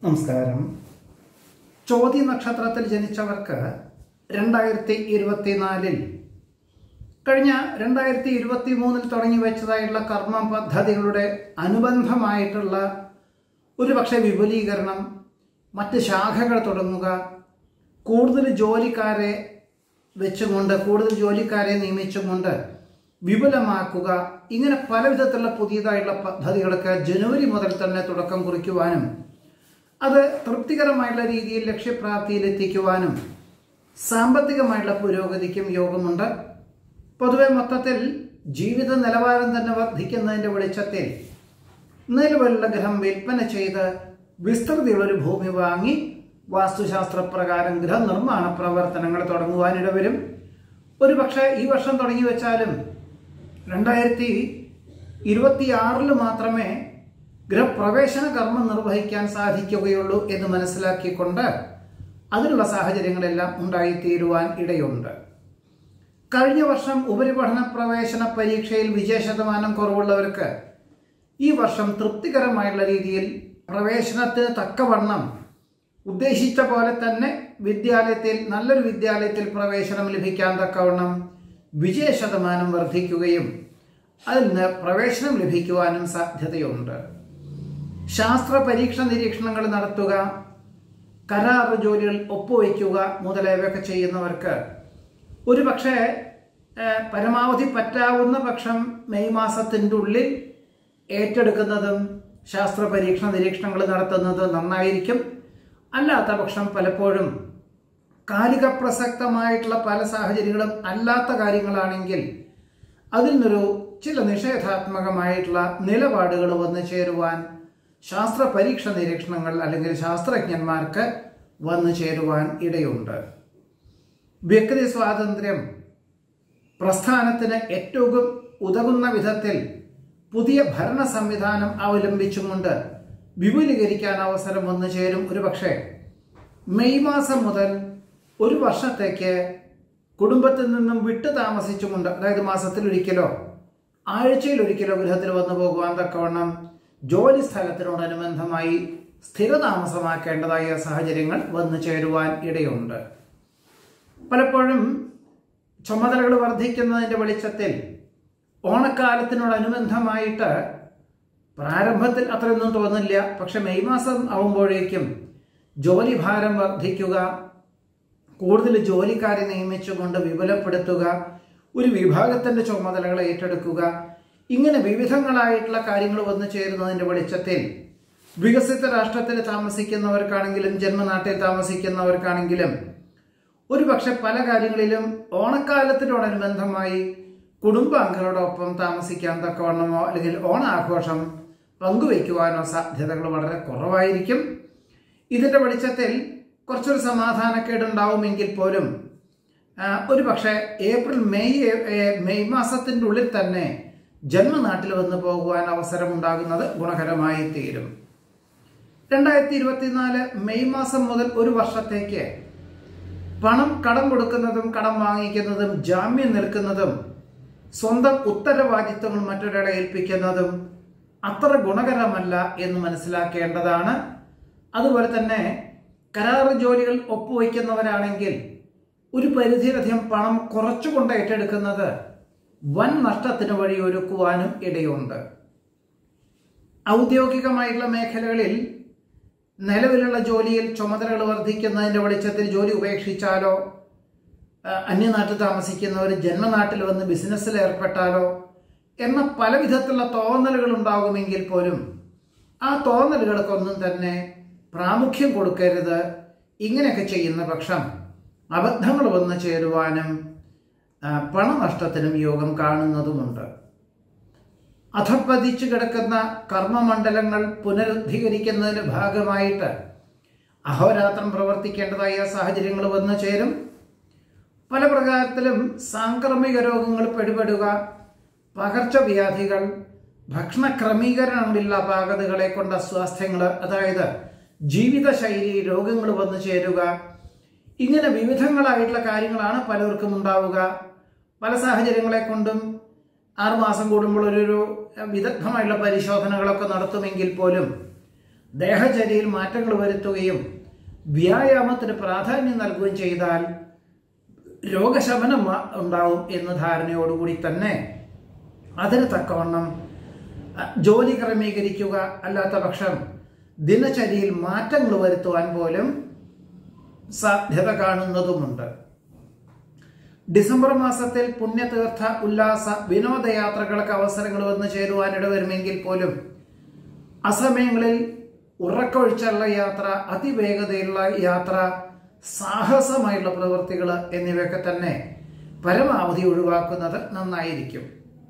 നമസ്കാരം ചോതി നക്ഷത്രത്തിൽ ജനിച്ചവർക്ക് രണ്ടായിരത്തി ഇരുപത്തിനാലിൽ കഴിഞ്ഞ രണ്ടായിരത്തി ഇരുപത്തി മൂന്നിൽ തുടങ്ങി വെച്ചതായുള്ള കർമ്മ പദ്ധതികളുടെ അനുബന്ധമായിട്ടുള്ള ഒരുപക്ഷെ വിപുലീകരണം മറ്റ് ശാഖകൾ തുടങ്ങുക കൂടുതൽ ജോലിക്കാരെ വെച്ചുകൊണ്ട് കൂടുതൽ ജോലിക്കാരെ നിയമിച്ചുകൊണ്ട് വിപുലമാക്കുക ഇങ്ങനെ പല വിധത്തിലുള്ള പുതിയതായുള്ള പദ്ധതികളൊക്കെ ജനുവരി മുതൽ തന്നെ തുടക്കം കുറിക്കുവാനും അത് തൃപ്തികരമായുള്ള രീതിയിൽ ലക്ഷ്യപ്രാപ്തിയിൽ എത്തിക്കുവാനും സാമ്പത്തികമായിട്ടുള്ള പുരോഗതിക്കും യോഗമുണ്ട് പൊതുവെ മൊത്തത്തിൽ ജീവിത നിലവാരം തന്നെ വർദ്ധിക്കുന്നതിൻ്റെ വെളിച്ചത്തിൽ നിലവിലുള്ള ഗ്രഹം വിൽപ്പന ചെയ്ത് വിസ്തൃതിയുള്ള ഒരു ഭൂമി വാങ്ങി വാസ്തുശാസ്ത്ര പ്രകാരം ഗൃഹനിർമ്മാണ പ്രവർത്തനങ്ങൾ തുടങ്ങുവാനിടവരും ഒരു പക്ഷേ ഈ വർഷം തുടങ്ങി വെച്ചാലും രണ്ടായിരത്തി ഇരുപത്തിയാറിൽ മാത്രമേ ഗൃഹപ്രവേശന കർമ്മം നിർവഹിക്കാൻ സാധിക്കുകയുള്ളൂ എന്ന് മനസ്സിലാക്കിക്കൊണ്ട് അതിനുള്ള സാഹചര്യങ്ങളെല്ലാം ഉണ്ടായിത്തീരുവാൻ ഇടയുണ്ട് കഴിഞ്ഞ വർഷം ഉപരിപഠന പ്രവേശന പരീക്ഷയിൽ വിജയശതമാനം കുറവുള്ളവർക്ക് ഈ വർഷം തൃപ്തികരമായുള്ള രീതിയിൽ പ്രവേശനത്തിന് തക്കവണ്ണം ഉദ്ദേശിച്ച പോലെ തന്നെ വിദ്യാലയത്തിൽ നല്ലൊരു വിദ്യാലയത്തിൽ പ്രവേശനം ലഭിക്കാൻ തക്കവണ്ണം വിജയശതമാനം വർദ്ധിക്കുകയും അതിൽ നിന്ന് പ്രവേശനം ലഭിക്കുവാനും സാധ്യതയുണ്ട് ശാസ്ത്ര പരീക്ഷ നിരീക്ഷണങ്ങൾ നടത്തുക കരാർ ജോലികൾ ഒപ്പുവയ്ക്കുക മുതലായവയൊക്കെ ചെയ്യുന്നവർക്ക് ഒരു പക്ഷേ പരമാവധി പറ്റാവുന്ന പക്ഷം മെയ് മാസത്തിൻ്റെ ഉള്ളിൽ ഏറ്റെടുക്കുന്നതും ശാസ്ത്ര പരീക്ഷണ നിരീക്ഷണങ്ങൾ നടത്തുന്നത് നന്നായിരിക്കും അല്ലാത്ത പക്ഷം പലപ്പോഴും കാലിക പ്രസക്തമായിട്ടുള്ള പല സാഹചര്യങ്ങളും അല്ലാത്ത കാര്യങ്ങളാണെങ്കിൽ അതിൽ നിന്നൊരു ചില നിഷേധാത്മകമായിട്ടുള്ള നിലപാടുകൾ വന്നു ചേരുവാൻ ശാസ്ത്ര പരീക്ഷ നിരീക്ഷണങ്ങൾ അല്ലെങ്കിൽ ശാസ്ത്രജ്ഞന്മാർക്ക് വന്നു ചേരുവാൻ ഇടയുണ്ട് വ്യക്തി സ്വാതന്ത്ര്യം പ്രസ്ഥാനത്തിന് ഏറ്റവും ഉതകുന്ന വിധത്തിൽ പുതിയ ഭരണ സംവിധാനം അവലംബിച്ചുകൊണ്ട് വിപുലീകരിക്കാൻ അവസരം വന്നു ചേരും ഒരു പക്ഷേ മെയ് മാസം മുതൽ ഒരു വർഷത്തേക്ക് കുടുംബത്തിൽ നിന്നും വിട്ടു താമസിച്ചുകൊണ്ട് അതായത് മാസത്തിൽ ഒരിക്കലോ ആഴ്ചയിൽ ഒരിക്കലോ ഗൃഹത്തിൽ വന്നു പോകുവാൻ തക്കവണ്ണം ജോലി സ്ഥലത്തിനോടനുബന്ധമായി സ്ഥിരതാമസമാക്കേണ്ടതായ സാഹചര്യങ്ങൾ വന്നു ചേരുവാൻ ഇടയുണ്ട് പലപ്പോഴും ചുമതലകൾ വർദ്ധിക്കുന്നതിൻ്റെ വെളിച്ചത്തിൽ ഓണക്കാലത്തിനോടനുബന്ധമായിട്ട് പ്രാരംഭത്തിൽ അത്രയൊന്നും തോന്നില്ല പക്ഷെ മെയ് മാസം ആവുമ്പോഴേക്കും ജോലി ഭാരം വർദ്ധിക്കുക കൂടുതൽ ജോലിക്കാരെ നിയമിച്ചുകൊണ്ട് വിപുലപ്പെടുത്തുക ഒരു വിഭാഗത്തിൻ്റെ ചുമതലകൾ ഏറ്റെടുക്കുക ഇങ്ങനെ വിവിധങ്ങളായിട്ടുള്ള കാര്യങ്ങൾ വന്നു ചേരുന്നതിൻ്റെ വെളിച്ചത്തിൽ വികസിത രാഷ്ട്രത്തിൽ താമസിക്കുന്നവർക്കാണെങ്കിലും ജന്മനാട്ടിൽ താമസിക്കുന്നവർക്കാണെങ്കിലും ഒരു പക്ഷെ പല കാര്യങ്ങളിലും ഓണക്കാലത്തിനോടനുബന്ധമായി കുടുംബാംഗങ്ങളോടൊപ്പം താമസിക്കാൻ തക്കവണ്ണമോ അല്ലെങ്കിൽ ഓണാഘോഷം പങ്കുവയ്ക്കുവാനോ സാധ്യതകൾ വളരെ കുറവായിരിക്കും ഇതിൻ്റെ വെളിച്ചത്തിൽ കുറച്ചൊരു സമാധാനക്കേടുണ്ടാവുമെങ്കിൽ പോലും ഒരു പക്ഷേ ഏപ്രിൽ മെയ് മെയ് മാസത്തിൻ്റെ ഉള്ളിൽ തന്നെ ജന്മനാട്ടിൽ വന്ന് പോകുവാൻ അവസരം ഉണ്ടാകുന്നത് ഗുണകരമായി തീരും രണ്ടായിരത്തി ഇരുപത്തിനാല് മെയ് മാസം മുതൽ ഒരു വർഷത്തേക്ക് പണം കടം കൊടുക്കുന്നതും കടം വാങ്ങിക്കുന്നതും ജാമ്യം നിൽക്കുന്നതും സ്വന്തം ഉത്തരവാദിത്വങ്ങൾ മറ്റൊരാളെ ഏൽപ്പിക്കുന്നതും അത്ര ഗുണകരമല്ല എന്ന് മനസ്സിലാക്കേണ്ടതാണ് അതുപോലെ തന്നെ കരാർ ജോലികൾ ഒപ്പുവയ്ക്കുന്നവരാണെങ്കിൽ ഒരു പരിധിയിലധികം പണം കുറച്ചുകൊണ്ട് ഏറ്റെടുക്കുന്നത് വൻ നഷ്ടത്തിന് വഴിയൊരുക്കുവാനും ഇടയുണ്ട് ഔദ്യോഗികമായിട്ടുള്ള മേഖലകളിൽ നിലവിലുള്ള ജോലിയിൽ ചുമതലകൾ വർദ്ധിക്കുന്നതിൻ്റെ വെളിച്ചത്തിൽ ജോലി ഉപേക്ഷിച്ചാലോ അന്യനാട്ടിൽ താമസിക്കുന്നവർ ജന്മനാട്ടിൽ വന്ന് ബിസിനസ്സിൽ ഏർപ്പെട്ടാലോ എന്ന പല വിധത്തിലുള്ള തോന്നലുകൾ ഉണ്ടാകുമെങ്കിൽ പോലും ആ തോന്നലുകൾക്കൊന്നും തന്നെ പ്രാമുഖ്യം കൊടുക്കരുത് ഇങ്ങനെയൊക്കെ ചെയ്യുന്ന പക്ഷം അബദ്ധങ്ങൾ വന്നു ചേരുവാനും പണനഷ്ടത്തിനും യോഗം കാണുന്നതുമുണ്ട് അധപ്പതിച്ചു കിടക്കുന്ന കർമ്മമണ്ഡലങ്ങൾ പുനരുദ്ധീകരിക്കുന്നതിന് ഭാഗമായിട്ട് അഹോരാത്രം പ്രവർത്തിക്കേണ്ടതായ സാഹചര്യങ്ങൾ വന്നു ചേരും പല പ്രകാരത്തിലും സാംക്രമിക രോഗങ്ങൾ പിടിപെടുക പകർച്ചവ്യാധികൾ ഭക്ഷണ ക്രമീകരണങ്ങളില്ല അപാകതകളെ കൊണ്ട അസ്വാസ്ഥ്യങ്ങൾ അതായത് ജീവിതശൈലി രോഗങ്ങൾ വന്നു ചേരുക ഇങ്ങനെ വിവിധങ്ങളായിട്ടുള്ള കാര്യങ്ങളാണ് പലർക്കും ഉണ്ടാവുക പല സാഹചര്യങ്ങളെ കൊണ്ടും ആറുമാസം കൂടുമ്പോൾ ഒരു വിദഗ്ധമായുള്ള പരിശോധനകളൊക്കെ നടത്തുമെങ്കിൽ പോലും ദേഹചര്യയിൽ മാറ്റങ്ങൾ വരുത്തുകയും വ്യായാമത്തിന് പ്രാധാന്യം നൽകുകയും ചെയ്താൽ രോഗശമനം വ- ഉണ്ടാവും എന്ന ധാരണയോടുകൂടി തന്നെ അതിന് തക്കവണ്ണം അ, ജോലി ക്രമീകരിക്കുക അല്ലാത്ത പക്ഷം ദിനചര്യയിൽ മാറ്റങ്ങൾ വരുത്തുവാൻ പോലും സാധ്യത കാണുന്നതുമുണ്ട് ഡിസംബർ മാസത്തിൽ പുണ്യതീർത്ഥ ഉല്ലാസ വിനോദയാത്രകൾക്ക് അവസരങ്ങൾ വന്നു ചേരുവാനിട വരുമെങ്കിൽ പോലും അസമയങ്ങളിൽ ഉറക്കൊഴിച്ചുള്ള യാത്ര അതിവേഗതയുള്ള യാത്ര സാഹസമായുള്ള പ്രവൃത്തികൾ എന്നിവയൊക്കെ തന്നെ പരമാവധി ഒഴിവാക്കുന്നത് നന്നായിരിക്കും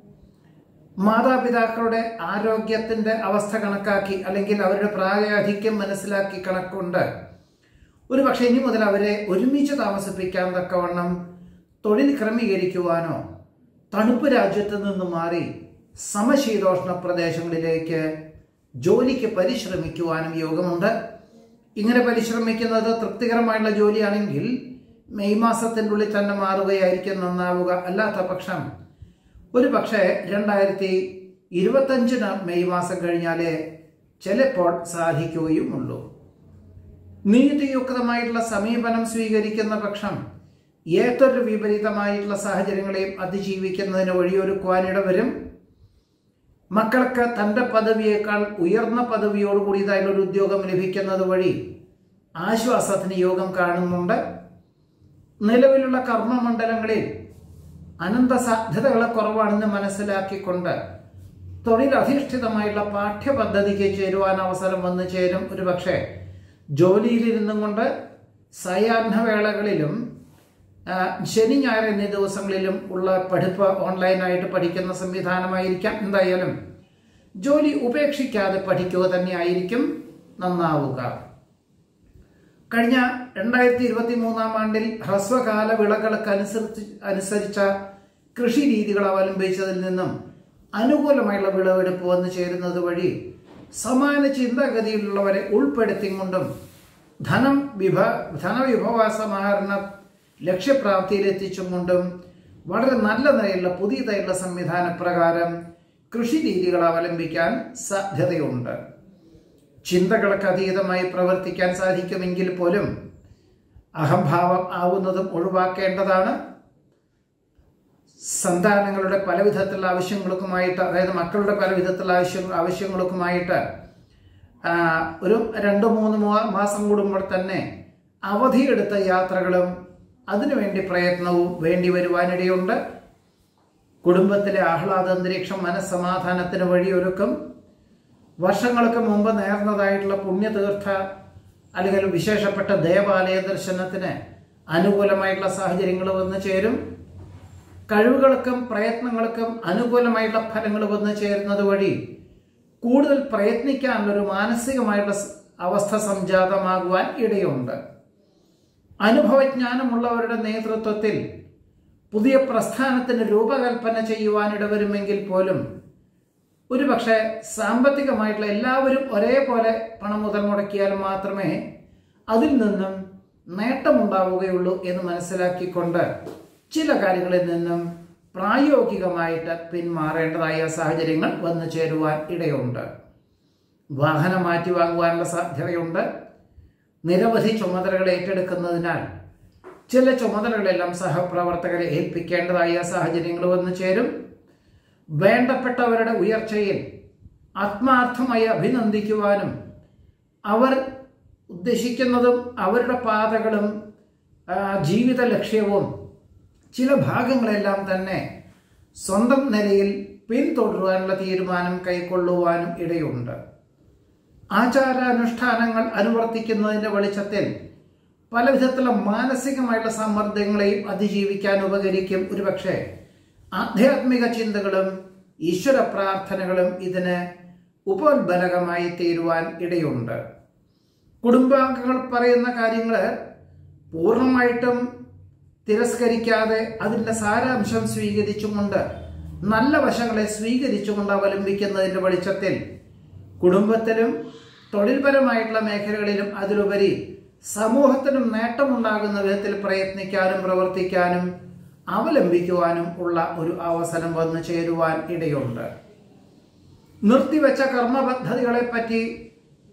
മാതാപിതാക്കളുടെ ആരോഗ്യത്തിന്റെ അവസ്ഥ കണക്കാക്കി അല്ലെങ്കിൽ അവരുടെ പ്രായാധിക്യം മനസ്സിലാക്കി കണക്കുണ്ട് ഒരു പക്ഷേ ഇനി മുതൽ അവരെ ഒരുമിച്ച് താമസിപ്പിക്കാൻ തക്കവണ്ണം തൊഴിൽ ക്രമീകരിക്കുവാനോ തണുപ്പ് രാജ്യത്ത് നിന്ന് മാറി സമശീതോഷ്ണ പ്രദേശങ്ങളിലേക്ക് ജോലിക്ക് പരിശ്രമിക്കുവാനും യോഗമുണ്ട് ഇങ്ങനെ പരിശ്രമിക്കുന്നത് തൃപ്തികരമായുള്ള ജോലിയാണെങ്കിൽ മെയ് മാസത്തിൻ്റെ ഉള്ളിൽ തന്നെ മാറുകയായിരിക്കും നന്നാവുക അല്ലാത്ത പക്ഷം ഒരു പക്ഷേ രണ്ടായിരത്തി ഇരുപത്തഞ്ചിന് മെയ് മാസം കഴിഞ്ഞാലേ ചിലപ്പോൾ സാധിക്കുകയുമുള്ളൂ നീതിയുക്തമായിട്ടുള്ള സമീപനം സ്വീകരിക്കുന്ന പക്ഷം ഏതൊരു വിപരീതമായിട്ടുള്ള സാഹചര്യങ്ങളെയും അതിജീവിക്കുന്നതിന് വഴിയൊരുക്കുവാനിട വരും മക്കൾക്ക് തൻ്റെ പദവിയേക്കാൾ ഉയർന്ന പദവിയോടുകൂടിയതായുള്ള ഒരു ഉദ്യോഗം ലഭിക്കുന്നത് വഴി ആശ്വാസത്തിന് യോഗം കാണുന്നുണ്ട് നിലവിലുള്ള കർമ്മമണ്ഡലങ്ങളിൽ അനന്ത സാധ്യതകളെ കുറവാണെന്ന് മനസ്സിലാക്കിക്കൊണ്ട് തൊഴിലധിഷ്ഠിതമായുള്ള പാഠ്യപദ്ധതിക്ക് ചേരുവാൻ അവസരം വന്നു ചേരും ഒരു പക്ഷേ ജോലിയിലിരുന്നും കൊണ്ട് സായാഹ്നവേളകളിലും ആ, ശനി ഞായർ എന്നീ ദിവസങ്ങളിലും ഉള്ള പഠിപ്പ് ഓൺലൈനായിട്ട് പഠിക്കുന്ന സംവിധാനമായിരിക്കാം എന്തായാലും ജോലി ഉപേക്ഷിക്കാതെ പഠിക്കുക തന്നെയായിരിക്കും നന്നാവുക കഴിഞ്ഞ രണ്ടായിരത്തി ഇരുപത്തി മൂന്നാം ആണ്ടിൽ ഹ്രസ്വകാല വിളകൾക്ക് അനുസരിച്ച് അനുസരിച്ച കൃഷി രീതികൾ അവലംബിച്ചതിൽ നിന്നും അനുകൂലമായുള്ള വിളവെടുപ്പ് വന്നു ചേരുന്നത് വഴി സമാന ചിന്താഗതിയിലുള്ളവരെ ഉൾപ്പെടുത്തിക്കൊണ്ടും ധനം വിഭ ധനവിഭവ സമാഹരണ ലക്ഷ്യപ്രാപ്തിയിലെത്തിച്ചും കൊണ്ടും വളരെ നല്ല നിലയിലുള്ള പുതിയതായിട്ടുള്ള സംവിധാന പ്രകാരം കൃഷി രീതികൾ അവലംബിക്കാൻ സാധ്യതയുണ്ട് ചിന്തകൾക്ക് അതീതമായി പ്രവർത്തിക്കാൻ സാധിക്കുമെങ്കിൽ പോലും അഹംഭാവം ആവുന്നതും ഒഴിവാക്കേണ്ടതാണ് സന്താനങ്ങളുടെ പല വിധത്തിലുള്ള ആവശ്യങ്ങൾക്കുമായിട്ട് അതായത് മക്കളുടെ പല വിധത്തിലുള്ള ആവശ്യ ആവശ്യങ്ങൾക്കുമായിട്ട് ആ, ഒരു രണ്ട് മൂന്ന് മാ- മാസം കൂടുമ്പോൾ തന്നെ അവധിയെടുത്ത യാത്രകളും അതിനുവേണ്ടി പ്രയത്നവും വേണ്ടി വരുവാനിടയുണ്ട് കുടുംബത്തിലെ ആഹ്ലാദ അന്തരീക്ഷം മനസ്സമാധാനത്തിന് വഴിയൊരുക്കും വർഷങ്ങൾക്ക് മുമ്പ് നേർന്നതായിട്ടുള്ള പുണ്യതീർത്ഥ അല്ലെങ്കിൽ വിശേഷപ്പെട്ട ദേവാലയ ദർശനത്തിന് അനുകൂലമായിട്ടുള്ള സാഹചര്യങ്ങൾ വന്നു ചേരും കഴിവുകൾക്കും പ്രയത്നങ്ങൾക്കും അനുകൂലമായിട്ടുള്ള ഫലങ്ങൾ വന്നു ചേരുന്നത് വഴി കൂടുതൽ പ്രയത്നിക്കാനുള്ളൊരു മാനസികമായിട്ടുള്ള സ് അവസ്ഥ സംജാതമാകുവാൻ ഇടയുണ്ട് അനുഭവജ്ഞാനമുള്ളവരുടെ നേതൃത്വത്തിൽ പുതിയ പ്രസ്ഥാനത്തിന് രൂപകൽപ്പന ചെയ്യുവാനിട വരുമെങ്കിൽ പോലും ഒരുപക്ഷെ സാമ്പത്തികമായിട്ടുള്ള എല്ലാവരും ഒരേപോലെ പണം മുതൽ മുടക്കിയാൽ മാത്രമേ അതിൽ നിന്നും നേട്ടമുണ്ടാവുകയുള്ളൂ എന്ന് മനസ്സിലാക്കിക്കൊണ്ട് ചില കാര്യങ്ങളിൽ നിന്നും പ്രായോഗികമായിട്ട് പിന്മാറേണ്ടതായ സാഹചര്യങ്ങൾ വന്നു ചേരുവാൻ ഇടയുണ്ട് വാഹനം മാറ്റി വാങ്ങുവാനുള്ള സാധ്യതയുണ്ട് നിരവധി ചുമതലകൾ ഏറ്റെടുക്കുന്നതിനാൽ ചില ചുമതലകളെല്ലാം സഹപ്രവർത്തകരെ ഏൽപ്പിക്കേണ്ടതായ സാഹചര്യങ്ങൾ വന്നു ചേരും വേണ്ടപ്പെട്ടവരുടെ ഉയർച്ചയിൽ ആത്മാർത്ഥമായി അഭിനന്ദിക്കുവാനും അവർ ഉദ്ദേശിക്കുന്നതും അവരുടെ പാതകളും ആ, ജീവിത ലക്ഷ്യവും ചില ഭാഗങ്ങളെല്ലാം തന്നെ സ്വന്തം നിലയിൽ പിന്തുടരുവാനുള്ള തീരുമാനം കൈക്കൊള്ളുവാനും ഇടയുണ്ട് ആചാരാനുഷ്ഠാനങ്ങൾ അനുവർത്തിക്കുന്നതിന്റെ വെളിച്ചത്തിൽ പല വിധത്തിലുള്ള മാനസികമായിട്ടുള്ള സമ്മർദ്ദങ്ങളെയും അതിജീവിക്കാൻ ഉപകരിക്കും ഒരുപക്ഷെ ആധ്യാത്മിക ചിന്തകളും ഈശ്വര പ്രാർത്ഥനകളും ഇതിന് ഉപോത്ബലകമായി തീരുവാൻ ഇടയുണ്ട് കുടുംബാംഗങ്ങൾ പറയുന്ന കാര്യങ്ങൾ പൂർണ്ണമായിട്ടും തിരസ്കരിക്കാതെ അതിൻ്റെ സാരാംശം സ്വീകരിച്ചുകൊണ്ട് നല്ല വശങ്ങളെ സ്വീകരിച്ചുകൊണ്ട് അവലംബിക്കുന്നതിൻ്റെ വെളിച്ചത്തിൽ കുടുംബത്തിലും തൊഴിൽപരമായിട്ടുള്ള മേഖലകളിലും അതിലുപരി സമൂഹത്തിനും നേട്ടമുണ്ടാകുന്ന വിധത്തിൽ പ്രയത്നിക്കാനും പ്രവർത്തിക്കാനും അവലംബിക്കുവാനും ഉള്ള ഒരു അവസരം വന്നു ചേരുവാൻ ഇടയുണ്ട് നിർത്തിവെച്ച കർമ്മ പദ്ധതികളെ പറ്റി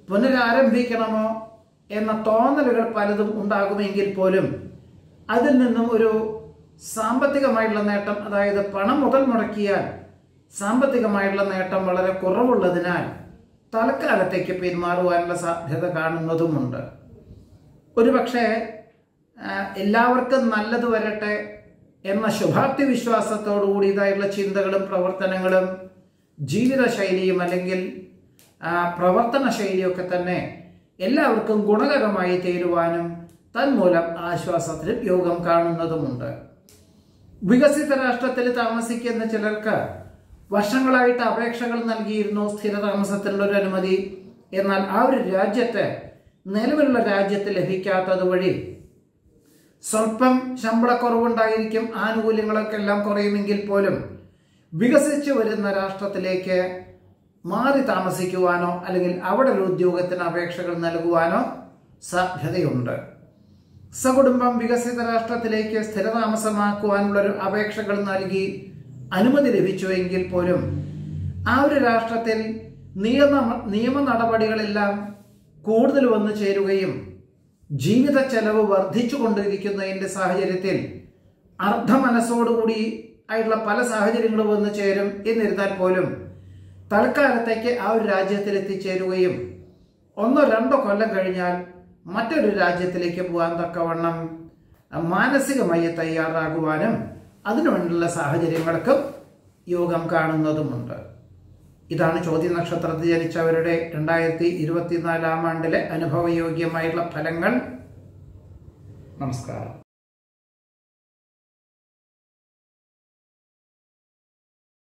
പുനരാരംഭിക്കണമോ എന്ന തോന്നലുകൾ പലതും ഉണ്ടാകുമെങ്കിൽ പോലും അതിൽ നിന്നും ഒരു സാമ്പത്തികമായിട്ടുള്ള നേട്ടം അതായത് പണം മുതൽ മുടക്കിയാൽ സാമ്പത്തികമായിട്ടുള്ള നേട്ടം വളരെ കുറവുള്ളതിനാൽ തൽക്കാലത്തേക്ക് പിന്മാറുവാനുള്ള സാധ്യത കാണുന്നതുമുണ്ട് ഒരുപക്ഷെ ആ, എല്ലാവർക്കും നല്ലത് വരട്ടെ എന്ന ശുഭാപ്തി വിശ്വാസത്തോടു കൂടിയതായിട്ടുള്ള ചിന്തകളും പ്രവർത്തനങ്ങളും ജീവിതശൈലിയും അല്ലെങ്കിൽ ആ, പ്രവർത്തന ശൈലിയൊക്കെ തന്നെ എല്ലാവർക്കും ഗുണകരമായി തീരുവാനും തന്മൂലം ആശ്വാസത്തിലും യോഗം കാണുന്നതുമുണ്ട് വികസിത രാഷ്ട്രത്തിൽ താമസിക്കുന്ന ചിലർക്ക് വർഷങ്ങളായിട്ട് അപേക്ഷകൾ നൽകിയിരുന്നു സ്ഥിരതാമസത്തിനുള്ള ഒരു അനുമതി എന്നാൽ ആ ഒരു രാജ്യത്ത് നിലവിലുള്ള രാജ്യത്ത് ലഭിക്കാത്തത് വഴി സ്വല്പം ശമ്പളക്കുറവുണ്ടായിരിക്കും ആനുകൂല്യങ്ങളൊക്കെ എല്ലാം കുറയുമെങ്കിൽ പോലും വികസിച്ചു വരുന്ന രാഷ്ട്രത്തിലേക്ക് മാറി താമസിക്കുവാനോ അല്ലെങ്കിൽ അവിടെ ഒരു ഉദ്യോഗത്തിന് അപേക്ഷകൾ നൽകുവാനോ സാധ്യതയുണ്ട് സകുടുംബം വികസിത രാഷ്ട്രത്തിലേക്ക് സ്ഥിരതാമസമാക്കുവാനുള്ള ഒരു അപേക്ഷകൾ നൽകി അനുമതി ലഭിച്ചുവെങ്കിൽ പോലും ആ ഒരു രാഷ്ട്രത്തിൽ നിയമ നിയമ നടപടികളെല്ലാം കൂടുതൽ വന്നു ചേരുകയും ജീവിത ചെലവ് വർദ്ധിച്ചു കൊണ്ടിരിക്കുന്നതിൻ്റെ സാഹചര്യത്തിൽ അർദ്ധ മനസ്സോടുകൂടി ആയിട്ടുള്ള പല സാഹചര്യങ്ങളും വന്നു ചേരും എന്നിരുന്നാൽ പോലും തൽക്കാലത്തേക്ക് ആ ഒരു രാജ്യത്തിൽ എത്തിച്ചേരുകയും ഒന്നോ രണ്ടോ കൊല്ലം കഴിഞ്ഞാൽ മറ്റൊരു രാജ്യത്തിലേക്ക് പോകാൻ തക്കവണ്ണം മാനസികമായി തയ്യാറാകുവാനും അതിനുവേണ്ടിയുള്ള സാഹചര്യങ്ങൾക്കും യോഗം കാണുന്നതുമുണ്ട് ഇതാണ് ചോദ്യ നക്ഷത്രത്തിൽ ജനിച്ചവരുടെ രണ്ടായിരത്തി ഇരുപത്തിനാലാം ആണ്ടിലെ അനുഭവയോഗ്യമായിട്ടുള്ള ഫലങ്ങൾ നമസ്കാരം